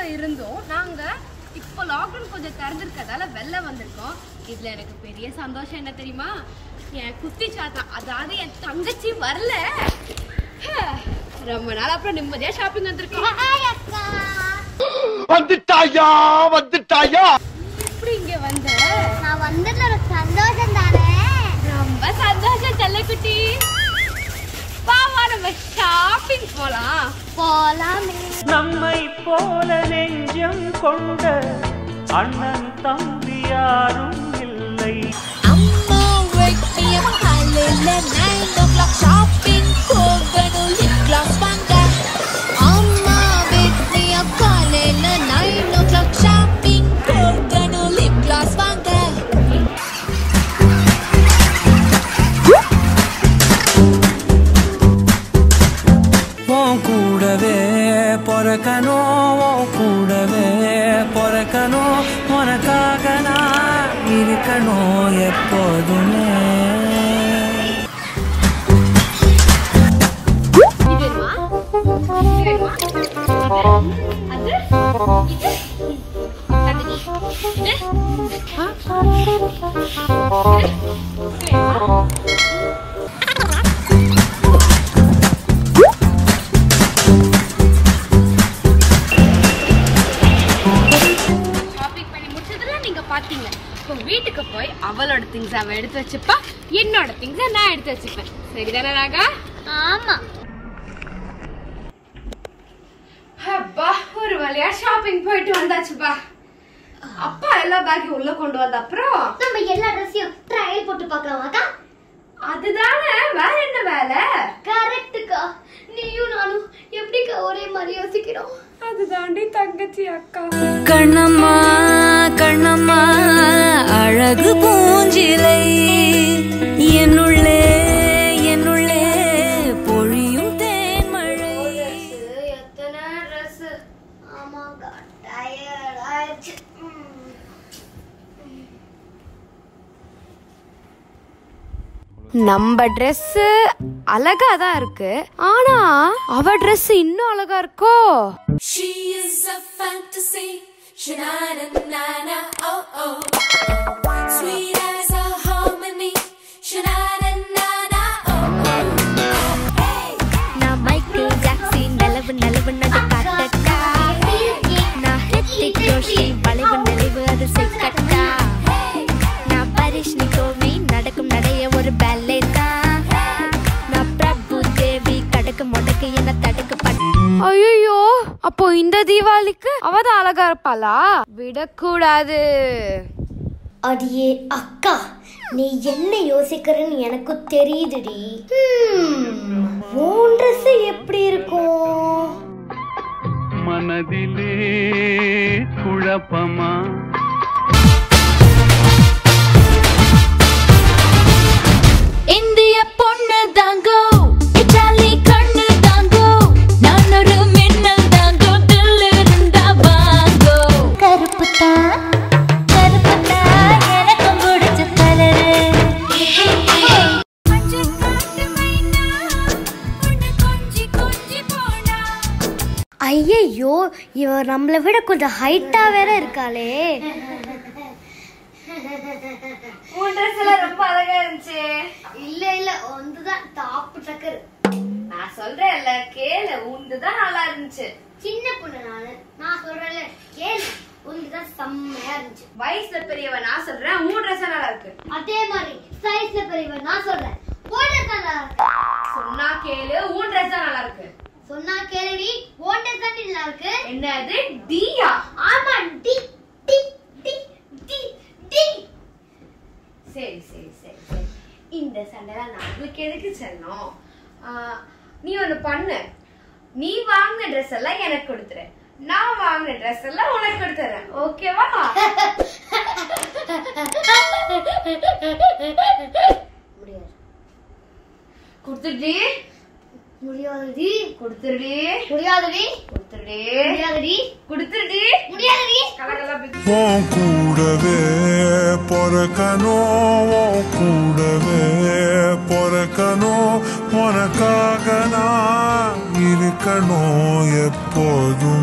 இருந்தோம் நாங்க இப்போ லாக்டவுன் கொஞ்சம் திறந்திருக்கதால வெளில வந்திருக்கோம் இதுல எனக்கு பெரிய சந்தோஷம் என்ன தெரியுமா என் குட்டி சாத்தா அதாவது என் தங்கச்சி வரல ஹே, ரொம்ப நாள் அப்புறம் நிம்மதியா ஷாப்பிங் வந்திருக்கோம் வந்துட்டாயா வந்துட்டாயா எப்படி இங்க வந்த நான் வந்ததுல ஒரு சந்தோஷம் தானே ரொம்ப சந்தோஷம் செல்லக்குட்டி வா வா நம்ம ஷாப்பிங் போலாம் போலாமே நம்மை போல நெஞ்சம் கொண்ட அண்ணன் தம்பி யாரும் இல்லை அம்மா wake me up காலையில nine o'clock shopping போகணும் lip gloss வாங்க அம்மா wake me up காலையில nine o'clock shopping போகணும் lip gloss வாங்க உன் கூடவே பொறக்கணும் உன் கூடவே பொறக்கணும் உனக்காக நான் இருக்கணும் எப்போதுமே இது வேணுமா இது வேணுமா அது இது அது நீ இது ஆ? இது வேணுமா? ஷாப்பிங் பண்ணி முடிச்சதுல நீங்க பாத்தீங்க இப்போ வீட்டுக்கு போய் அவளோட திங்ஸ் அவ எடுத்து வச்சுப்பா என்னோட திங்ஸ் நான் எடுத்து வச்சுப்பேன் சரிதானே ராகா ஆமா அப்பா ஒரு வழியா ஷாப்பிங் போயிட்டு வந்தாச்சுப்பா அப்பா எல்லா பேக்கையும் உள்ள கொண்டு வந்த அப்புறம் நம்ம எல்லா ட்ரெஸ்ஸையும் ட்ரையல் போட்டு பார்க்கலாமாக்கா அதுதானே வேற என்ன வேலை கரெக்ட்டுக்கா நீயும் நானும் எப்படிக்கா ஒரே மாதிரி யோசிக்கிறோம் அதுதாண்டி தங்கச்சி அக்கா கண்ணம்மா கண்ணம்மா அழகு பூஞ்சிலை என்னுள்ளே என்னுள்ளே பொழியும் தேன்மழை எத்தனை ட்ரெஸ் ஆமாக்கா டயர்ட் ஆயிடுச்சு நம்ம Dress அழகா தான் இருக்கு ஆனா அவ Dress இன்னும் அழகா இருக்கோ She is a fantasy. Sha-na-na-na-na, oh oh. Sweet as a harmony. Sha-na-na-na-na, oh oh. Hey! நான் மைக்கேல் ஜாக்சன் நிலவு நிலவு நடு காட்டட்டா நான் ஹித்திக் ரோஷி வளைவு நெளிவு அது சிக்கட்டா நான் பரிஷ்னி கோவி நடக்கும் நடைய ஒரு பேலே தான் நான் பிரபு தேவி கடக்கு முடக்கு என தடுக்கு பட்டு ஐயோ அப்போ இந்த தீபாவளிக்கு அவதான் அழகா இருப்பாளா விடக்கூடாது அடியே அக்கா நீ என்ன யோசிக்கிறன்னு எனக்கு தெரியுதுடி உன் ட்ரெஸ் எப்படி இருக்கும் மனதிலே குழப்பமா இந்திய பொண்ணு தாங்கோ இட்டாலி கண்ணு தாங்கோ நான் ஒரு மின்னல் தாங்கோ தில் இருந்தா வாங்கோ கருப்பு தான் கருப்பு தான் எனக்கும் பிடிச்ச கலரு ஐயையோ இவ நம்மளை விட கொஞ்சம் ஹைட்டா வேற இருக்காளே உன் ட்ரெஸ் எல்லாம் ரொம்ப அழகா இருந்துச்சு இல்ல இல்ல ஒன்றுதான் டாப் டக்கர் நான் சொல்றேன்ல கேளு உண்டுதான் நல்லா இருந்துச்சு சின்ன பொண்ணு நானு நான் சொல்றேன்ல கேளு ஒன்றுதான் செம்மையா இருந்துச்சு வயசுல பெரியவ நான் சொல்றேன் உன் ட்ரெஸ் நல்லா இருக்கு அதே மாதிரி சைஸ்ல பெரியவன் நான் சொல்றேன் போன நல்லா இருக்கு சொன்னா கேளு உன் ட்ரெஸ் தான் நல்லா இருக்கு சொன்னா கேளுடி ஓட்ட தான் நல்லா இருக்கு என்னது டியா ஆமா டி டி டி டி டி சரி சரி சரி சரி இந்த சண்டைலாம் நம்மளுக்கு எதுக்கு செல்லும் ஆஹ், நீ ஒண்ணு பண்ணு நீ வாங்கின ட்ரெஸ் எல்லாம் எனக்கு கொடுத்துரு நான் வாங்கின ட்ரெஸ் எல்லாம் உனக்கு கொடுத்துறேன் ஓகேவா முடியாது கொடுத்துடி முடியாதுடி கொடுத்துருடி முடியாதுடி கொடுத்துருடி முடியாதுடி கொடுத்துருடி முடியாதுடி கலகலா பிச்சு. உன் கூடவே பொறக்கணும் உன் கூடவே பொறக்கணும் உனக்காக நான் இருக்கணும் எப்போதும்